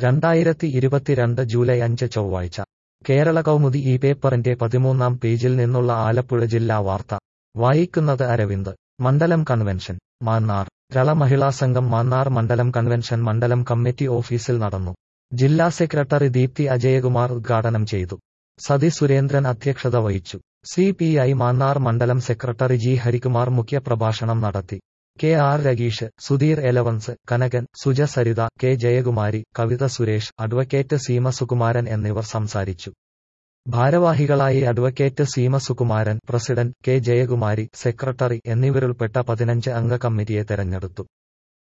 രണ്ടായിരത്തി ഇരുപത്തിരണ്ട് ജൂലൈ അഞ്ച് ചൊവ്വാഴ്ച കേരള കൗമുദി ഈ പേപ്പറിന്റെ പതിമൂന്നാം പേജിൽ നിന്നുള്ള ആലപ്പുഴ ജില്ലാ വാർത്ത വായിക്കുന്നത് അരവിന്ദ് മണ്ഡലം കൺവെൻഷൻ മാന്നാർ രള മഹിളാ സംഘം മാന്നാർ മണ്ഡലം കൺവെൻഷൻ മണ്ഡലം കമ്മിറ്റി ഓഫീസിൽ നടന്നു ജില്ലാ സെക്രട്ടറി ദീപ്തി അജയകുമാർ ഉദ്ഘാടനം ചെയ്തു സതി സുരേന്ദ്രൻ അധ്യക്ഷത വഹിച്ചു സി പി ഐ മാന്നാർ മണ്ഡലം സെക്രട്ടറി ജി ഹരികുമാർ മുഖ്യപ്രഭാഷണം നടത്തി K R Rageesh Sudheer Elavans Kanakan Suja Saritha K Jayakumari Kavitha Suresh advocate Seema Sukumaran എന്നിവർ സംസാരിച്ചു ഭാരവാഹികളായി advocate Seema Sukumaran president K Jayakumari secretary എന്നിവരുൾപ്പെട്ട പതിനഞ്ച് അംഗ കമ്മിറ്റിയെ തെരഞ്ഞെടുത്തു